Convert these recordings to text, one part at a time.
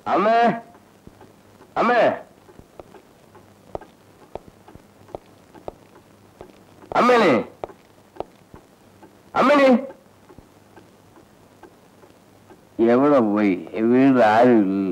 അമ്മേ അമ്മേ അമ്മേനെ അമ്മേനെ എവിടെ പോയി വീട് ആരും ഇല്ല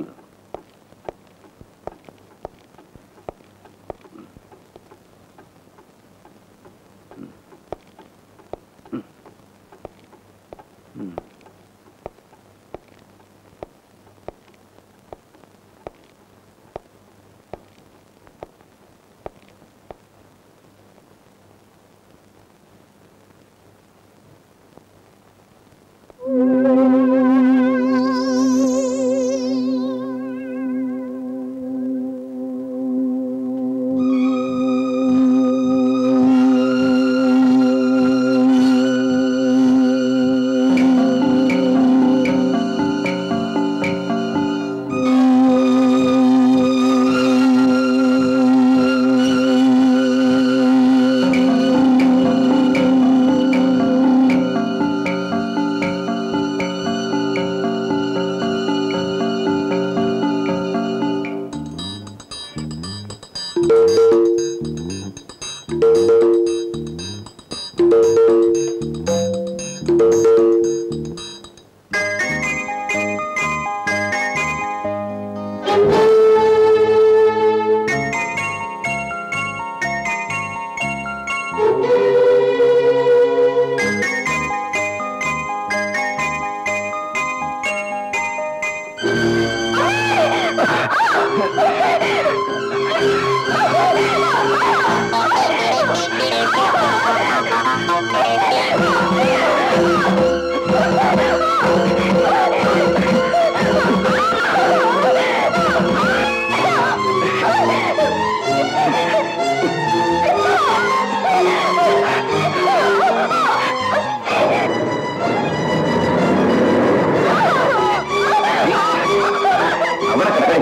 അവിടെ കിടക്കേ.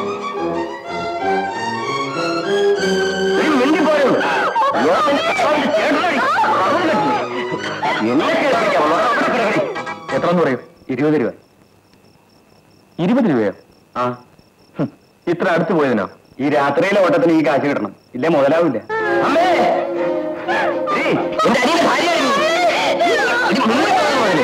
നീ മിണ്ടിപ്പോയോ? ലോകത്തിന്റെ കർത്താവിന്റെ ചേട്ടനടി. പറഞ്ഞു കേട്ടില്ലേ? എന്നെ കേൾപ്പിക്കാം. അവിടെ കിടക്കടി. എത്രന്ന് പറയും ഇരുപത് രൂപ ഇരുപത് രൂപയോ ആ ഹും. ഇത്ര അടുത്ത് പോയതിനോ ഈ രാത്രിയിലെ ഓട്ടത്തിന് ഈ കാശ് കിട്ടണം ഇല്ലേ മുതലാവില്ല അമ്മേ ഏയ്, എന്റെ അനിയന്റെ ഭാര്യയായിരുന്നു. ഇത് മുന്നിൽ കിടന്നു പോയല്ലേ?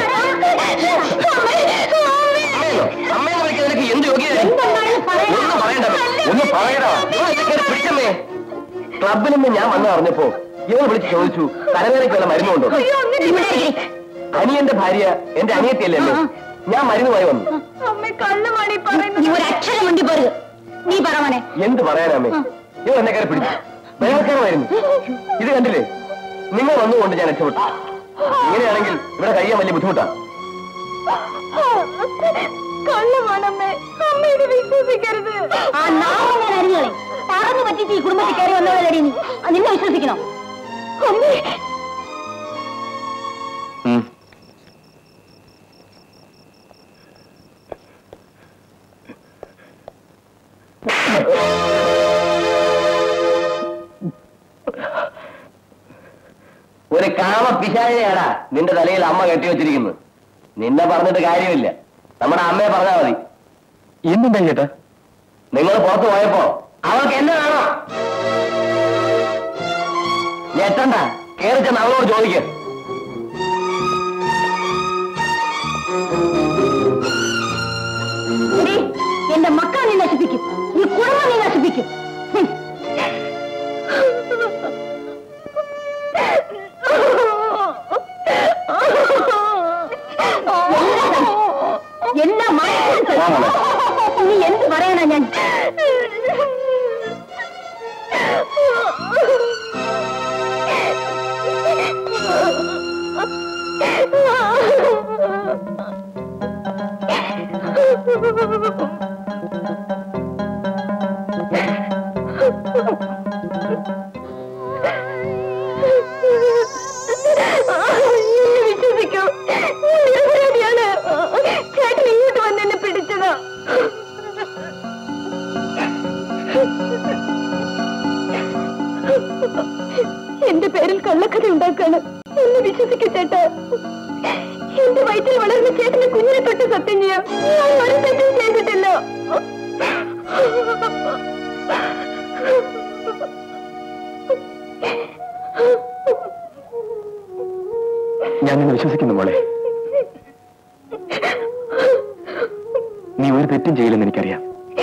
അമ്മയോ? അമ്മയെന്ന് വിളിക്കാൻ നിനക്ക് എന്ത് യോഗ്യത ഒന്നും പറയണ്ട ഒന്ന് പറയടാ ഇവൻ എന്നെ കയറി പിടിച്ചമ്മേ ക്ലബിൽ നിന്ന് ഞാൻ വന്നു അറിഞ്ഞപ്പോ ഇവൻ വിളിച്ച് ചോദിച്ചു തലവേദനയ്ക്കുള്ള മരുന്നുണ്ടോ അനിയന്റെ ഭാര്യ എന്റെ അനിയത്തിയല്ലേ അമ്മേ? ഞാൻ മരുന്നുമായി വന്നു അമ്മ കള്ളുമാണ് പറയുന്നത് നീ ഒരു അക്ഷരം വേണ്ടി പോരുത് നീ പറ മോനെ എന്ത് പറയാനമ്മേ ഇവൻ എന്നെ കയറി പിടിച്ചു ഭയങ്കരമായിരുന്നു ഇത് കണ്ടില്ലേ നിങ്ങൾ വന്നുകൊണ്ട് ഞാൻ രക്ഷപ്പെട്ടു ഇങ്ങനെയാണെങ്കിൽ ഇവിടെ കഴിയാൻ വലിയ ബുദ്ധിമുട്ടാണ് കള്ളുമാണമ്മേ അമ്മ ഇത് വിശ്വസിക്കരുത് ആ നാളെ ഞാൻ അറിഞ്ഞോളെ പറഞ്ഞു പറ്റിച്ച് ഈ കുടുംബത്തിൽ കയറി വന്നവരടി നീ ആ, നിന്നെ വിശ്വസിക്കണോ അമ്മേ ഉം. ഒരു കാമ പിശാചിനെയാടാ നിന്റെ തലയിൽ അമ്മ കെട്ടിവെച്ചിരിക്കുന്നത് നിന്നെ പറഞ്ഞിട്ട് കാര്യമില്ല നമ്മുടെ അമ്മയെ പറഞ്ഞാ മതി എന്തുണ്ടാ ചേട്ടാ നിങ്ങൾ പുറത്തു പോയപ്പോ അവൾക്ക് എന്നെ വേണോ ഞെട്ടണ്ട കേറി ചെന്ന് അവളോട് ചോദിക്ക എടീ, എന്റെ മക്കളെ നീ നശിപ്പിക്കും ഈ കുടുംബം നീ നശിപ്പിക്കും ഹും. എല്ലാ മനസ്സിലും നീ എന്ത് പറയാനാ ഞാൻ വിശ്വസിക്കൂ നിരപരാധിയാണ് ചേട്ടൻ ഇങ്ങോട്ട് വന്ന് എന്നെ പിടിച്ചതാ എന്റെ പേരിൽ കള്ളക്കഥ ഉണ്ടാക്കാണ് എന്നെ വിശ്വസിക്കൂ ചേട്ടാ എന്റെ വയറ്റിൽ വളർന്ന ചേട്ടന്റെ കുഞ്ഞിനെ തൊട്ട് സത്യം ചെയ്യാം ഞാൻ ഒരു തെറ്റും ചെയ്തിട്ടില്ല ഞാൻ നിന്നെ വിശ്വസിക്കുന്നു മോളെ നീ ഒരു തെറ്റും ചെയ്യില്ലെന്ന് എനിക്കറിയാം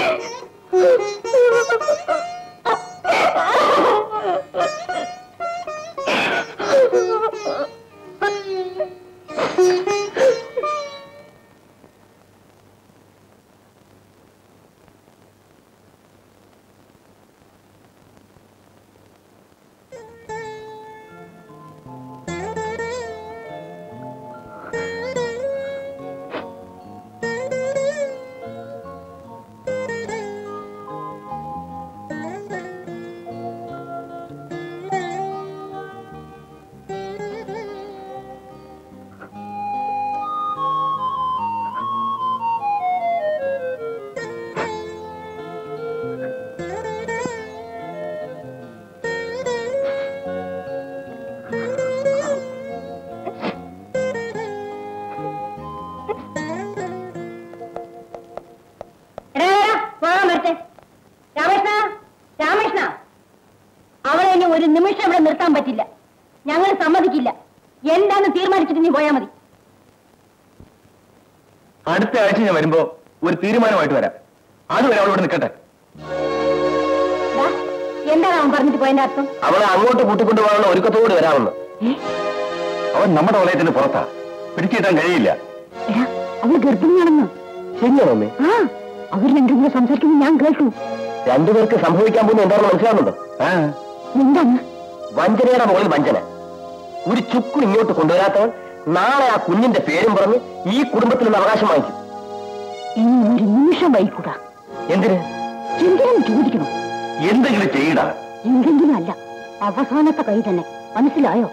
എടാ, എടാ, പോകാൻ വരട്ടെ രാമകൃഷ്ണ രാമകൃഷ്ണ അവളെ ഇനി ഒരു നിമിഷം ഇവിടെ നിർത്താൻ പറ്റില്ല ഞങ്ങൾ സമ്മതിക്കില്ല എന്താന്ന് തീരുമാനിച്ചിട്ട് നീ പോയാ മതി അടുത്ത ആഴ്ച ഞാൻ വരുമ്പോ ഒരു തീരുമാനമായിട്ട് വരാം അതുവരെ അവൾ ഇവിടെ നിൽക്കട്ടെ ദാ, എന്താണ് അവൻ പറഞ്ഞിട്ട് പോയതിന്റെ അർത്ഥം അവളെ അങ്ങോട്ട് കൂട്ടിക്കൊണ്ടുപോകാനുള്ള ഒരുക്കത്തോട് വരാമെന്ന് അവൻ നമ്മുടെ വലയത്തിന് പുറത്താ പിടിച്ചിട്ടാൻ കഴിയില്ല എടാ അവൾ ഗർഭിണിയാണെന്ന് ശരിയാണോ അമ്മേ ആ അവർ രണ്ടും സംസാരിക്കുന്നത് ഞാൻ കേട്ടു രണ്ടുപേർക്ക് സംഭവിക്കാൻ പോകുന്ന എന്താണെന്ന് മനസ്സിലാവുന്നുണ്ടോ എന്താണ് വഞ്ചനയുടെ മുകളിൽ വഞ്ചന ഒരു ചുക്കും ഇങ്ങോട്ട് കൊണ്ടുവരാത്തവൻ നാളെ ആ കുഞ്ഞിന്റെ പേരും പറഞ്ഞ് ഈ കുടുംബത്തിൽ നിന്ന് അവകാശം വാങ്ങിക്കും ഇനി ഒരു നിമിഷം വൈകൂടാ എന്തിന് എന്തിനും ചോദിക്കണം എന്തെങ്കിലും ചെയ്യടാ എന്തെങ്കിലും അല്ല അവസാനത്തെ കൈ തന്നെ മനസ്സിലായോ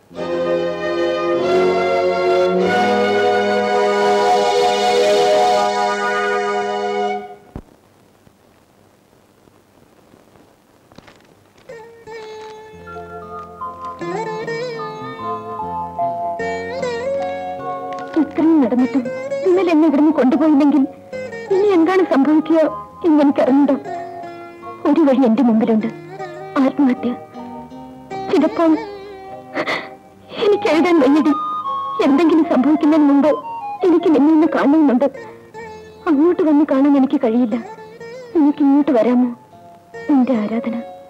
ഇത്രയും നടന്നിട്ടും ഇന്നലെ എന്നെ ഇവിടുന്ന് കൊണ്ടുപോയില്ലെങ്കിൽ ഇനി എന്താണ് സംഭവിക്കുക എന്ന് എനിക്കറിയണ്ടോ ഒരു വഴി എന്റെ മുമ്പിലുണ്ട് ആത്മഹത്യ ചിലപ്പോൾ എനിക്ക് എഴുതാൻ വയ്യടി എന്തെങ്കിലും സംഭവിക്കുന്നതിന് മുമ്പ് എനിക്ക് നിന്നെ ഒന്ന് കാണുന്നുണ്ട് അങ്ങോട്ട് വന്ന് കാണാൻ എനിക്ക് കഴിയില്ല എനിക്ക് ഇങ്ങോട്ട് വരാമോ നിന്റെ ആരാധന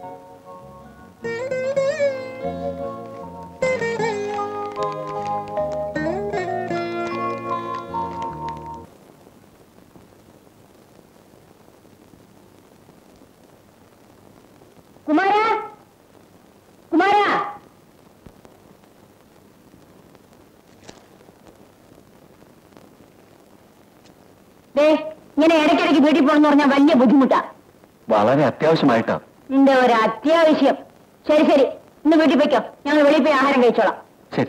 കുമാര കുമാര ദേ ഇങ്ങനെ ഇടയ്ക്കിടയ്ക്ക് വീട്ടിൽ പോകണമെന്ന് പറഞ്ഞാൽ വലിയ ബുദ്ധിമുട്ടാ വളരെ അത്യാവശ്യമായിട്ടാ നിന്റെ ഒരു അത്യാവശ്യം ശരി ശരി ഇന്ന് വീട്ടിൽ പോയിക്കോ ഞങ്ങൾ വെളിയിൽ പോയി ആഹാരം കഴിച്ചോളാം ശരി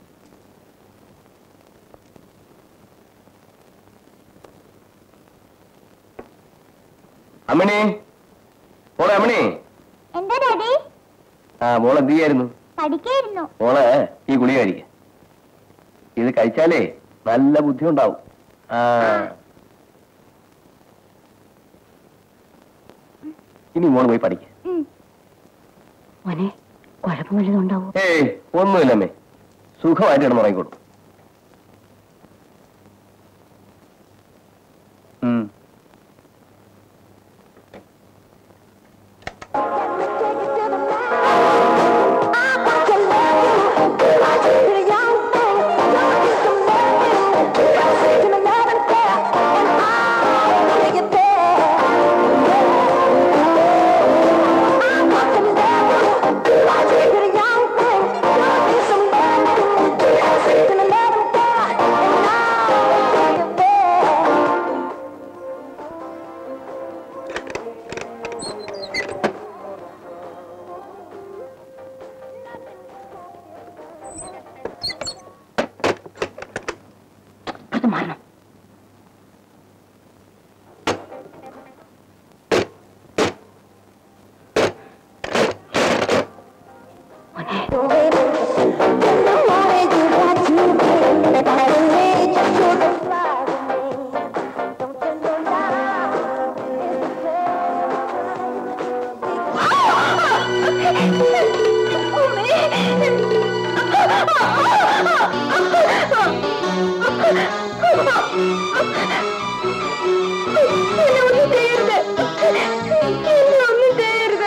അമ്മണി മോളെ അമ്മണി എന്താ ഡാഡി ആ മോളെ എന്ത് ചെയ്യായിരുന്നു പഠിക്കായിരുന്നു മോളെ ഈ ഗുളിക കഴിക്ക ഇത് കഴിച്ചാലേ നല്ല ബുദ്ധി ഉണ്ടാവും ആ ഇനി മോള് പോയി പഠിക്ക മോനെ കുഴപ്പം വല്ലതും ഉണ്ടാവോ ഏയ് ഒന്നുമില്ലമ്മേ സുഖമായിട്ട് കിടന്ന് ഉറങ്ങിക്കോളൂ ഉം. അത് മാറണം Don't you know now? എന്നെ ഒന്നും ചെയ്യരുത് എന്നെ ഒന്നും ചെയ്യരുത്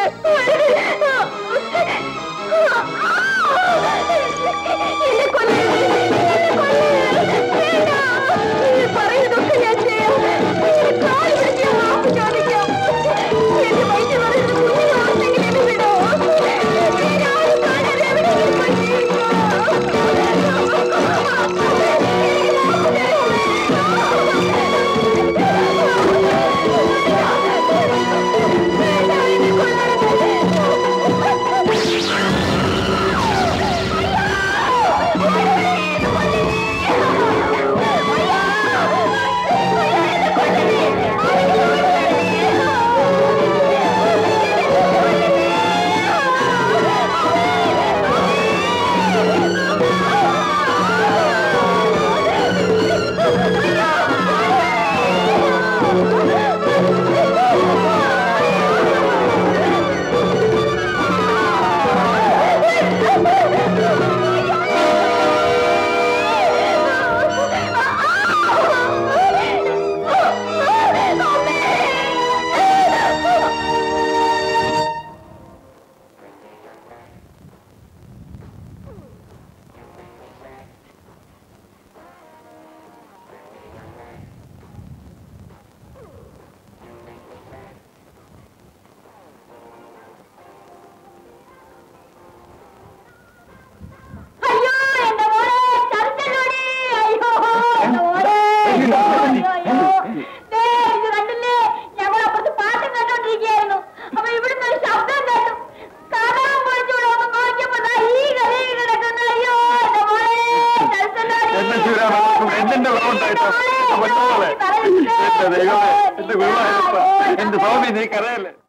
എന്നെ കൊല്ലരുത് എന്നെ കൊല്ലരുത് വേണ്ട നിങ്ങൾ പറയുന്നതൊക്കെ ഞാൻ ചെയ്യാം നിങ്ങളുടെ കാല് പിടിച്ച് ഞാൻ മാപ്പ് ചോദിക്കാം എന്റെ വയറ്റിൽ പറയുന്നത് കുഞ്ഞിനെ ഓർത്തെങ്കിലും എന്നെ വിടോ വേറെ ആരും കാണാതെ എവിടെയെങ്കിലും പോയി ജീവിക്കോ അയ്യോ എന്റെ മോളെ ചതിച്ചല്ലോടി അയ്യോ എന്റെ മോളെ അയ്യോ അയ്യോ ദേ ഇത് കണ്ടില്ലേ ഞങ്ങൾ അപ്പുറത്ത് പാട്ടും കേട്ടോണ്ടിരിക്കുകയായിരുന്നു അപ്പൊ ഇവിടുന്ന് ഒരു ശബ്ദം കേട്ടു കഥം പൊളിച്ചോളൂ ഒന്ന് നോക്കിയപ്പോ ദാ ഈ കഥയിൽ കിടക്കുന്നു അയ്യോ എന്റെ മോളെ ചതിച്ചല്ലോടി എന്നെ ശിവരാമ, എന്തിന്റെ കുറവുണ്ടായിട്ടോ? എന്റെ പൊന്നുമോളെ, എന്റെ ദൈവമേ, എന്റെ ഗുരുവായൂരപ്പ, എന്റെ സ്വാമി നീ കരയല്ലേ